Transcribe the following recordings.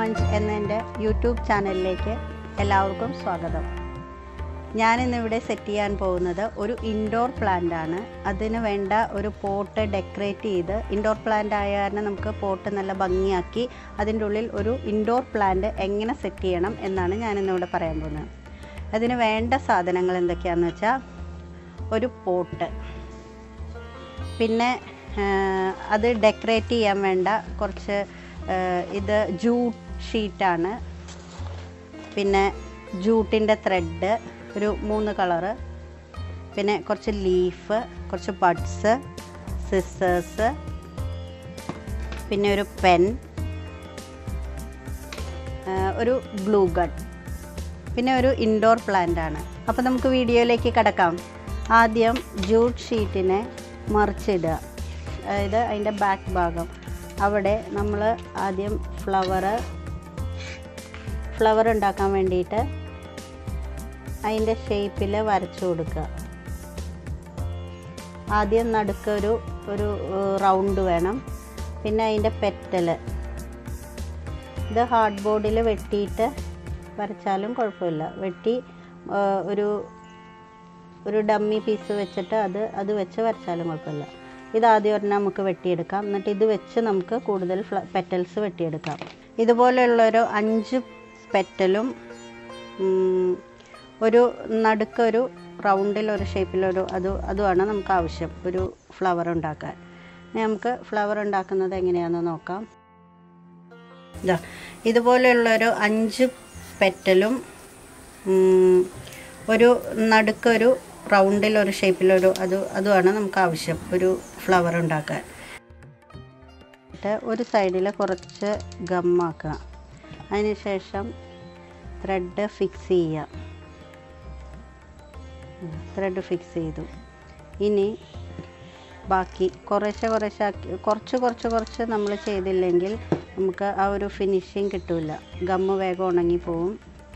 Gardens എന്ന എൻ്റെ YouTube ചാനലിലേക്ക് എല്ലാവർക്കും സ്വാഗതം ഞാനിന്നിവിടെ സെറ്റ് ചെയ്യാൻ പോകുന്നത് ഒരു ഇൻഡോർ പ്ലാന്റ് ആണ് അതിന് വേണ്ട ഒരു പോട്ട് ഡെക്കറേറ്റ് ചെയ്ത് ഇൻഡോർ പ്ലാന്റ് ആയ കാരണം നമുക്ക് പോട്ട് നല്ല ഭംഗിയാക്കി അതിൻ്റെ ഉള്ളിൽ ഒരു ഇൻഡോർ പ്ലാന്റ് എങ്ങനെ സെറ്റ് ചെയ്യണം എന്നാണ് ഞാനിന്നിവിടെ പറയാൻ പോകുന്നത് അതിന് വേണ്ട സാധനങ്ങൾ എന്തൊക്കെയാണെന്ന് വെച്ചാൽ ഒരു പോട്ട് പിന്നെ ആ, അത് ഡെക്കറേറ്റ് ചെയ്യാൻ വേണ്ട കുറച്ച് ആ, ഇത് ജൂട്ട് ഷീറ്റാണ് പിന്നെ ജൂട്ടിൻ്റെ ത്രെഡ് ഒരു മൂന്ന് കളറ് പിന്നെ കുറച്ച് ലീഫ് കുറച്ച് ബഡ്സ് സിസേഴ്സ് പിന്നെ ഒരു പെൻ ഒരു ഗ്ലൂ ഗൺ പിന്നെ ഒരു ഇൻഡോർ പ്ലാന്റ് ആണ് അപ്പോൾ നമുക്ക് വീഡിയോയിലേക്ക് കിടക്കാം ആദ്യം ജൂട്ട് ഷീറ്റിനെ മറിച്ചിടുക അതായത് അതിൻ്റെ ബാക്ക് ഭാഗം അവിടെ നമ്മൾ ആദ്യം ഫ്ലവർ ഫ്ലവർ ഉണ്ടാക്കാൻ വേണ്ടിയിട്ട് അതിൻ്റെ ഷേപ്പിൽ വരച്ചു കൊടുക്കുക ആദ്യം നടുക്ക് ഒരു ഒരു റൗണ്ട് വേണം പിന്നെ അതിൻ്റെ പെറ്റൽ ഇത് ഹാർഡ് ബോർഡിൽ വെട്ടിയിട്ട് വരച്ചാലും കുഴപ്പമില്ല വെട്ടി ആ, ഒരു ഒരു ഡമ്മി പീസ് വെച്ചിട്ട് അത് അത് വെച്ച് വരച്ചാലും കുഴപ്പമില്ല ഇത് ആദ്യം ഒരെണ്ണം നമുക്ക് വെട്ടിയെടുക്കാം എന്നിട്ട് ഇത് വെച്ച് നമുക്ക് കൂടുതൽ ഫ്ല പെറ്റൽസ് വെട്ടിയെടുക്കാം ഇതുപോലെയുള്ളൊരു അഞ്ച് പെറ്റലും ഉം, ഒരു നടുക്കൊരു റൗണ്ടിൽ ഒരു ഷേപ്പിലൊരു അത് അതുമാണ് നമുക്ക് ആവശ്യം ഒരു ഫ്ലവർ ഉണ്ടാക്കാൻ ഇനി നമുക്ക് ഫ്ലവർ ഉണ്ടാക്കുന്നത് എങ്ങനെയാണെന്ന് നോക്കാം ഇതാ ഇതുപോലെയുള്ളൊരു അഞ്ച് പെറ്റലും ഉം, ഒരു നടുക്കൊരു റൗണ്ടിൽ ഒരു ഷേപ്പിലൊരു അത് അതുമാണ് നമുക്ക് ആവശ്യം ഒരു ഫ്ലവർ ഉണ്ടാക്കാൻ എന്നിട്ട് ഒരു സൈഡിൽ കുറച്ച് ഗമ്മാക്കുക അതിനുശേഷം ത്രെഡ് ഫിക്സ് ചെയ്യുക ത്രെഡ് ഫിക്സ് ചെയ്തു ഇനി ബാക്കി കുറേശ്ശെ കുറേശ്ശെ ആക്കി കുറച്ച് കുറച്ച് കുറച്ച് നമ്മൾ ചെയ്തില്ലെങ്കിൽ നമുക്ക് ആ ഒരു ഫിനിഷിങ് കിട്ടില്ല ഗമ്മ് വേഗം ഉണങ്ങി പോവും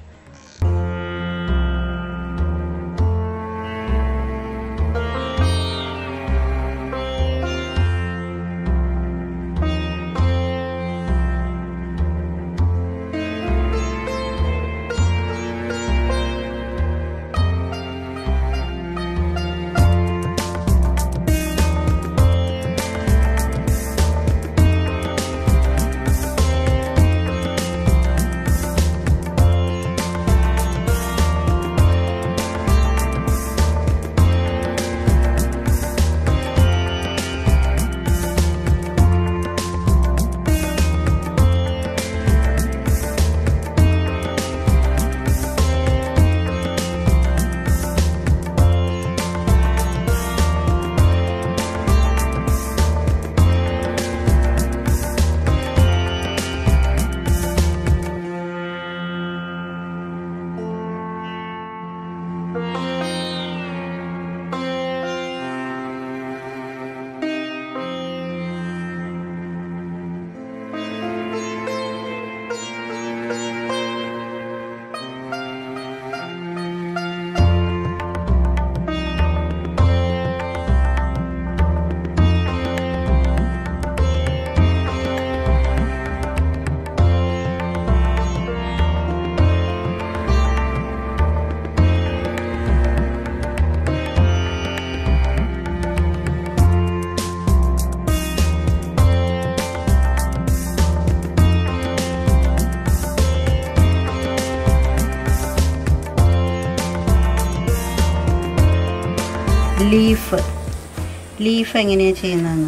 ലീഫ് ലീഫ് എങ്ങനെയാണ് ചെയ്യുന്നതെന്ന്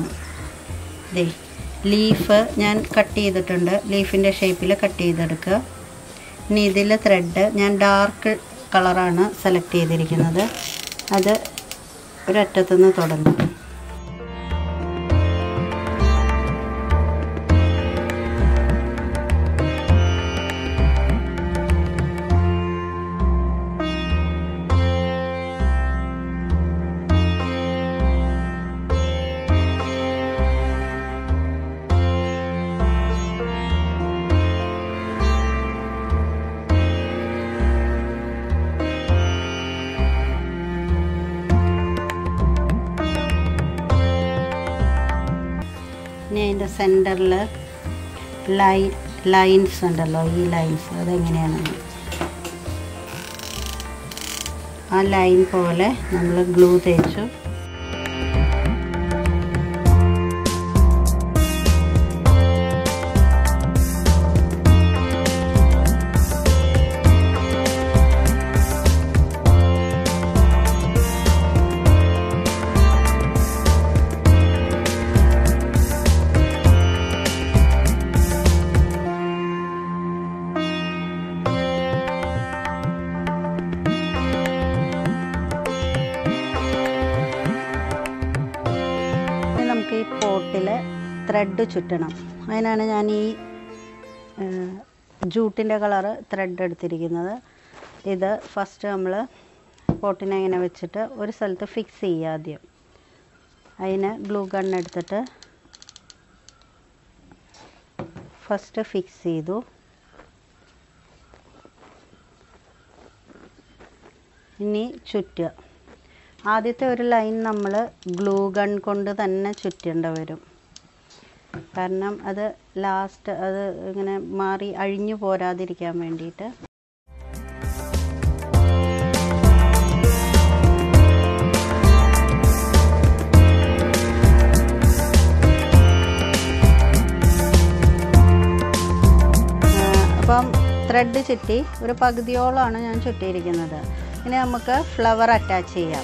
ദേ ലീഫ് ഞാൻ കട്ട് ചെയ്തിട്ടുണ്ട് ലീഫിൻ്റെ ഷേപ്പിൽ കട്ട് ചെയ്തെടുക്കുക ഇനി ഇതിൽ ത്രെഡ് ഞാൻ ഡാർക്ക് കളറാണ് സെലക്ട് ചെയ്തിരിക്കുന്നത് അത് ഒരറ്റത്തുനിന്ന് തുടങ്ങും ഇനി അതിൻ്റെ സെൻറ്ററിൽ ലൈൻ ലൈൻസ് ഉണ്ടല്ലോ ഈ ലൈൻസ് അതെങ്ങനെയാണെന്ന് ആ ലൈൻ പോലെ നമ്മൾ ഗ്ലൂ തേച്ചു ഇനി നമുക്ക് ഈ പോട്ടിൽ ത്രെഡ് ചുറ്റണം അതിനാണ് ഞാൻ ഈ ജൂട്ടിൻ്റെ കളറ് ത്രെഡ് എടുത്തിരിക്കുന്നത് ഇത് ഫസ്റ്റ് നമ്മൾ പോട്ടിനെ ഇങ്ങനെ വെച്ചിട്ട് ഒരു സ്ഥലത്ത് ഫിക്സ് ചെയ്യുക ആദ്യം അതിന് ഗ്ലൂ ഗൺ എടുത്തിട്ട് ഫസ്റ്റ് ഫിക്സ് ചെയ്തു ഇനി ചുറ്റുക ആദ്യത്തെ ഒരു ലൈൻ നമ്മൾ ഗ്ലൂ ഗൺ കൊണ്ട് തന്നെ ചുറ്റേണ്ടി വരും കാരണം അത് ലാസ്റ്റ് അത് ഇങ്ങനെ മാറി അഴിഞ്ഞു പോരാതിരിക്കാൻ വേണ്ടിയിട്ട് അപ്പം ത്രെഡ് ചുറ്റി ഒരു പകുതിയോളമാണ് ഞാൻ ചുറ്റിയിരിക്കുന്നത് ഇനി നമുക്ക് ഫ്ലവർ അറ്റാച്ച് ചെയ്യാം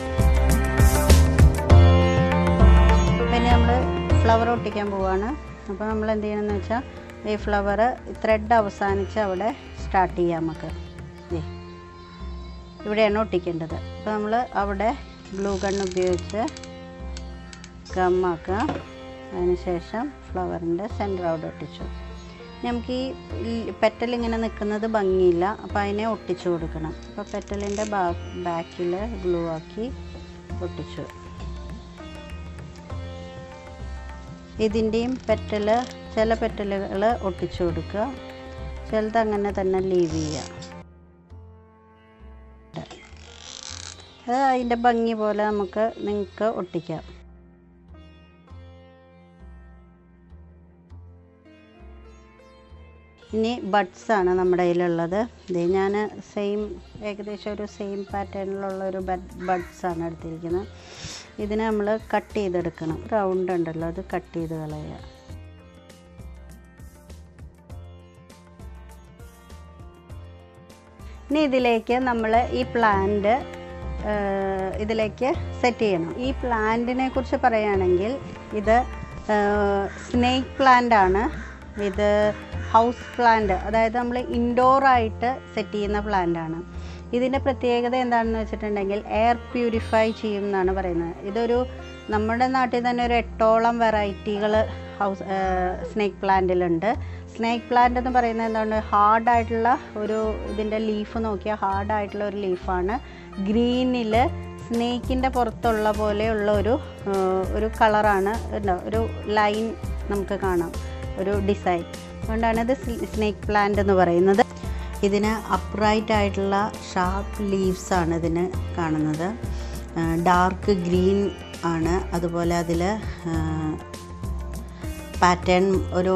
പിന്നെ നമ്മൾ ഫ്ലവർ ഒട്ടിക്കാൻ പോവാണ് അപ്പോൾ നമ്മൾ എന്ത് ചെയ്യണമെന്ന് വെച്ചാൽ ഈ ഫ്ലവർ ത്രെഡ് അവസാനിച്ച് അവിടെ സ്റ്റാർട്ട് ചെയ്യാം നമുക്ക് ദേ. ഇവിടെയാണ് ഒട്ടിക്കേണ്ടത് അപ്പോൾ നമ്മൾ അവിടെ ഗ്ലൂ ഗൺ ഉപയോഗിച്ച് ഗമ്മാക്കുക അതിനുശേഷം ഫ്ലവറിൻ്റെ സെൻറ്റർ അവിടെ ഒട്ടിച്ചു ഇനി നമുക്ക് ഈ പെറ്റൽ ഇങ്ങനെ നിൽക്കുന്നത് ഭംഗിയില്ല അപ്പോൾ അതിനെ ഒട്ടിച്ചു കൊടുക്കണം അപ്പോൾ പെറ്റലിൻ്റെ ബാ ബാക്കിൽ ഗ്ലൂ ആക്കി ഒട്ടിച്ചു ഇതിൻ്റെയും പെറ്റല് ചില പെറ്റലുകൾ ഒട്ടിച്ചു കൊടുക്കുക ചിലത് അങ്ങനെ തന്നെ ലീവ് ചെയ്യുക അത് അതിൻ്റെ ഭംഗി പോലെ നമുക്ക് നിങ്ങൾക്ക് ഒട്ടിക്കാം ഇനി ബഡ്സ് ആണ് നമ്മുടെ കയ്യിലുള്ളത് ഇത് ഞാൻ സെയിം ഏകദേശം ഒരു സെയിം പാറ്റേണിലുള്ള ഒരു ബഡ്സ് ആണ് എടുത്തിരിക്കുന്നത് ഇതിനെ നമ്മൾ കട്ട് ചെയ്തെടുക്കണം റൗണ്ട് ഉണ്ടല്ലോ അത് കട്ട് ചെയ്ത് കളയുക ഇനി ഇതിലേക്ക് നമ്മൾ ഈ പ്ലാന്റ് ഇതിലേക്ക് സെറ്റ് ചെയ്യണം ഈ പ്ലാന്റിനെ കുറിച്ച് പറയുകയാണെങ്കിൽ ഇത് സ്നേക്ക് പ്ലാന്റ് ആണ് ഇത് ഹൗസ് പ്ലാന്റ് അതായത് നമ്മൾ ഇൻഡോർ ആയിട്ട് സെറ്റ് ചെയ്യുന്ന പ്ലാന്റ് ആണ് ഇതിൻ്റെ പ്രത്യേകത എന്താണെന്ന് വെച്ചിട്ടുണ്ടെങ്കിൽ എയർ പ്യൂരിഫൈ ചെയ്യും എന്നാണ് പറയുന്നത് ഇതൊരു നമ്മുടെ നാട്ടിൽ തന്നെ ഒരു എട്ടോളം വെറൈറ്റികൾ ഹൗസ് സ്നേക്ക് പ്ലാന്റിലുണ്ട് സ്നേക്ക് പ്ലാന്റ് എന്ന് പറയുന്നത് എന്താണ് ഹാർഡായിട്ടുള്ള ഒരു ഇതിൻ്റെ ലീഫ് നോക്കിയാൽ ഹാർഡായിട്ടുള്ള ഒരു ലീഫാണ് ഗ്രീനിൽ സ്നേക്കിൻ്റെ പുറത്തുള്ള പോലെയുള്ള ഒരു ആ, ഒരു കളറാണ് ഒരു ലൈൻ നമുക്ക് കാണാം ഒരു ഡിസൈൻ അതുകൊണ്ടാണ് ഇത് സ്നേക്ക് പ്ലാന്റ് എന്ന് പറയുന്നത് ഇതിന് അപ്രൈറ്റ് ആയിട്ടുള്ള ഷാർപ്പ് ലീവ്സ് ആണ് ഇതിന് കാണുന്നത് ഡാർക്ക് ഗ്രീൻ ആണ് അതുപോലെ അതിൽ പാറ്റേൺ ഒരു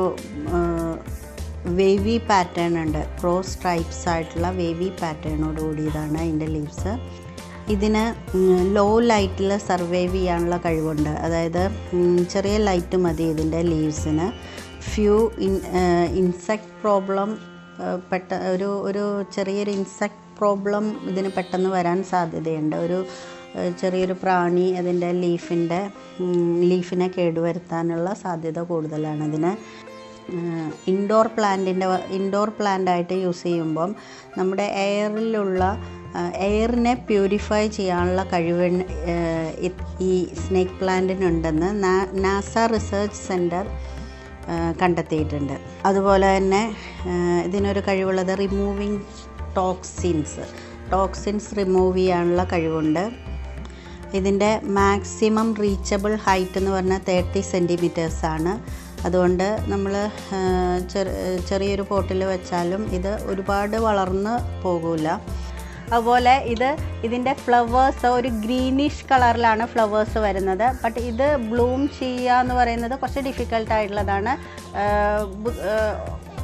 വേവി പാറ്റേൺ ഉണ്ട് ക്രോസ് സ്ട്രൈപ്സ് ആയിട്ടുള്ള വേവി പാറ്റേണോട് കൂടിയതാണ് അതിൻ്റെ ലീവ്സ് ഇതിന് ലോ ലൈറ്റിൽ സർവൈവ് ചെയ്യാനുള്ള കഴിവുണ്ട് അതായത് ഉം, ചെറിയ ലൈറ്റ് മതി ഇതിൻ്റെ ലീവ്സിന് ഫ്യൂ ഇൻ ഇൻസെക്ട് പ്രോബ്ലം പെട്ട ഒരു ഒരു ചെറിയൊരു ഇൻസെക്ട് പ്രോബ്ലം ഇതിന് പെട്ടെന്ന് വരാൻ സാധ്യതയുണ്ട് ഒരു ഏഹ്, ചെറിയൊരു പ്രാണി അതിൻ്റെ ലീഫിൻ്റെ ലീഫിനെ കേടുവരുത്താനുള്ള സാധ്യത കൂടുതലാണ് ഇതിന് ഇൻഡോർ പ്ലാന്റിൻ്റെ ഇൻഡോർ പ്ലാന്റ് ആയിട്ട് യൂസ് ചെയ്യുമ്പം നമ്മുടെ എയറിലുള്ള എയറിനെ പ്യൂരിഫൈ ചെയ്യാനുള്ള കഴിവ് ഏഹ്, ഇത് ഈ സ്നേക്ക് പ്ലാന്റിനുണ്ടെന്ന് നാ- നാസ റിസർച്ച് സെൻറ്റർ കണ്ടെത്തിയിട്ടുണ്ട് അതുപോലെ തന്നെ ഏഹ്, ഇതിനൊരു കഴിവുള്ളത് റിമൂവിങ് ടോക്സിൻസ് ടോക്സിൻസ് റിമൂവ് ചെയ്യാനുള്ള കഴിവുണ്ട് ഇതിൻ്റെ മാക്സിമം റീച്ചബിൾ ഹൈറ്റ് എന്ന് പറഞ്ഞാൽ തേർട്ടി സെൻറ്റിമീറ്റേഴ്സ് ആണ് അതുകൊണ്ട് നമ്മൾ ചെറിയൊരു പോട്ടിൽ വെച്ചാലും ഇത് ഒരുപാട് വളർന്ന് പോകില്ല അതുപോലെ ഇത് ഇതിൻ്റെ ഫ്ലവേഴ്സ് ഒരു ഗ്രീനിഷ് കളറിലാണ് ഫ്ലവേഴ്സ് വരുന്നത് ബട്ട് ഇത് ബ്ലൂം ചെയ്യുക എന്ന് പറയുന്നത് കുറച്ച് ഡിഫിക്കൽട്ട് ആയിട്ടുള്ളതാണ് ആഹ് ബു- ആഹ്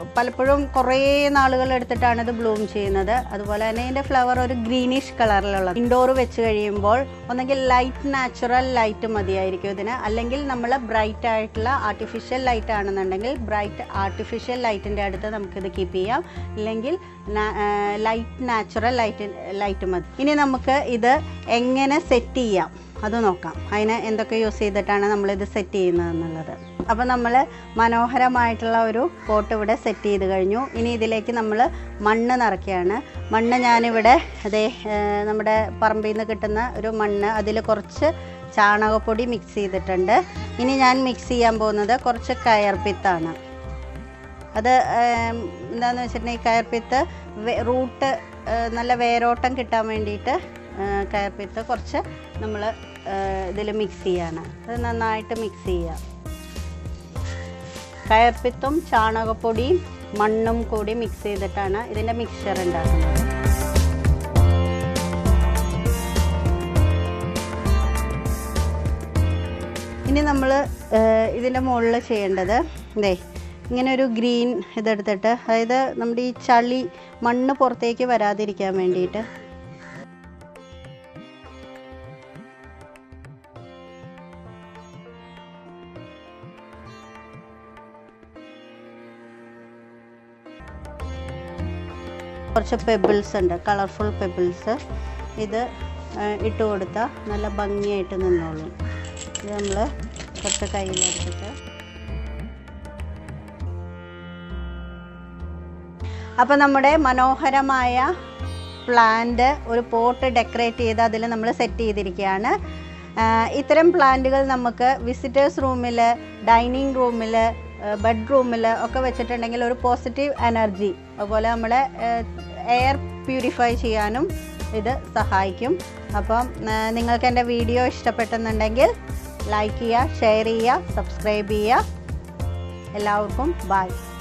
പലപ്പോഴും കുറേ നാളുകൾ എടുത്തിട്ടാണ് ഇത് ബ്ലൂം ചെയ്യുന്നത് അതുപോലെ തന്നെ ഇതിൻ്റെ ഫ്ലവർ ഒരു ഗ്രീനിഷ് കളറിലുള്ളത് ഇൻഡോർ വെച്ച് കഴിയുമ്പോൾ ഒന്നെങ്കിൽ ലൈറ്റ് നാച്ചുറൽ ലൈറ്റ് മതിയായിരിക്കും ഇതിന് അല്ലെങ്കിൽ നമ്മൾ ബ്രൈറ്റ് ആയിട്ടുള്ള ആർട്ടിഫിഷ്യൽ ലൈറ്റ് ആണെന്നുണ്ടെങ്കിൽ ബ്രൈറ്റ് ആർട്ടിഫിഷ്യൽ ലൈറ്റിൻ്റെ അടുത്ത് നമുക്കിത് കീപ്പ് ചെയ്യാം ഇല്ലെങ്കിൽ ലൈറ്റ് നാച്ചുറൽ ലൈറ്റ് ലൈറ്റ് മതി ഇനി നമുക്ക് ഇത് എങ്ങനെ സെറ്റ് ചെയ്യാം അത് നോക്കാം അതിന് എന്തൊക്കെ യൂസ് ചെയ്തിട്ടാണ് നമ്മളിത് സെറ്റ് ചെയ്യുന്നത് എന്നുള്ളത് അപ്പോൾ നമ്മൾ മനോഹരമായിട്ടുള്ള ഒരു പോട്ട് ഇവിടെ സെറ്റ് ചെയ്ത് കഴിഞ്ഞു ഇനി ഇതിലേക്ക് നമ്മൾ മണ്ണ് നിറയ്ക്കുകയാണ് മണ്ണ് ഞാനിവിടെ അതേ ഏർ, നമ്മുടെ പറമ്പിൽ നിന്ന് കിട്ടുന്ന ഒരു മണ്ണ് അതിൽ കുറച്ച് ചാണകപ്പൊടി മിക്സ് ചെയ്തിട്ടുണ്ട് ഇനി ഞാൻ മിക്സ് ചെയ്യാൻ പോകുന്നത് കുറച്ച് കയർപ്പിത്താണ് അത് ഏം, എന്താന്ന് വെച്ചിട്ടുണ്ടെങ്കിൽ കയർപ്പിത്ത് റൂട്ട് നല്ല വേരോട്ടം കിട്ടാൻ വേണ്ടിയിട്ട് ഏ, കയർപ്പിത്ത് കുറച്ച് നമ്മൾ ഇതിൽ മിക്സ് ചെയ്യാണ് അത് നന്നായിട്ട് മിക്സ് ചെയ്യുക കയർപ്പിത്തും ചാണകപ്പൊടിയും മണ്ണും കൂടി മിക്സ് ചെയ്തിട്ടാണ് ഇതിൻ്റെ മിക്സ്ചർ ഉണ്ടാക്കുന്നത് ഇനി നമ്മൾ ഇതിൻ്റെ മുകളിൽ ചെയ്യേണ്ടത് ഇതേ ഇങ്ങനെ ഒരു ഗ്രീൻ ഇതെടുത്തിട്ട് അതായത് നമ്മുടെ ഈ ചളി മണ്ണ് പുറത്തേക്ക് വരാതിരിക്കാൻ വേണ്ടിയിട്ട് കുറച്ച് പെബിൾസ് ഉണ്ട് കളർഫുൾ പെബിൾസ് ഇത് ആ, ഇട്ട് കൊടുത്താൽ നല്ല ഭംഗിയായിട്ട് നിന്നോളും ഇത് നമ്മൾ കുറച്ച് കയ്യിലെടുത്തിട്ട് അപ്പോൾ നമ്മുടെ മനോഹരമായ പ്ലാന്റ് ഒരു പോട്ട് ഡെക്കറേറ്റ് ചെയ്ത് അതിൽ നമ്മൾ സെറ്റ് ചെയ്തിരിക്കുകയാണ് ആ, ഇത്തരം പ്ലാന്റുകൾ നമുക്ക് വിസിറ്റേഴ്സ് റൂമിൽ ഡൈനിങ് റൂമിൽ ബെഡ്റൂമിൽ ഒക്കെ വെച്ചിട്ടുണ്ടെങ്കിൽ ഒരു പോസിറ്റീവ് എനർജി അതുപോലെ നമ്മളെ എയർ പ്യൂരിഫൈ ചെയ്യാനും ഇത് സഹായിക്കും അപ്പം ആ, നിങ്ങൾക്ക് എൻ്റെ വീഡിയോ ഇഷ്ടപ്പെട്ടെന്നുണ്ടെങ്കിൽ ലൈക്ക് ചെയ്യുക ഷെയർ ചെയ്യുക സബ്സ്ക്രൈബ് ചെയ്യുക എല്ലാവർക്കും ബൈ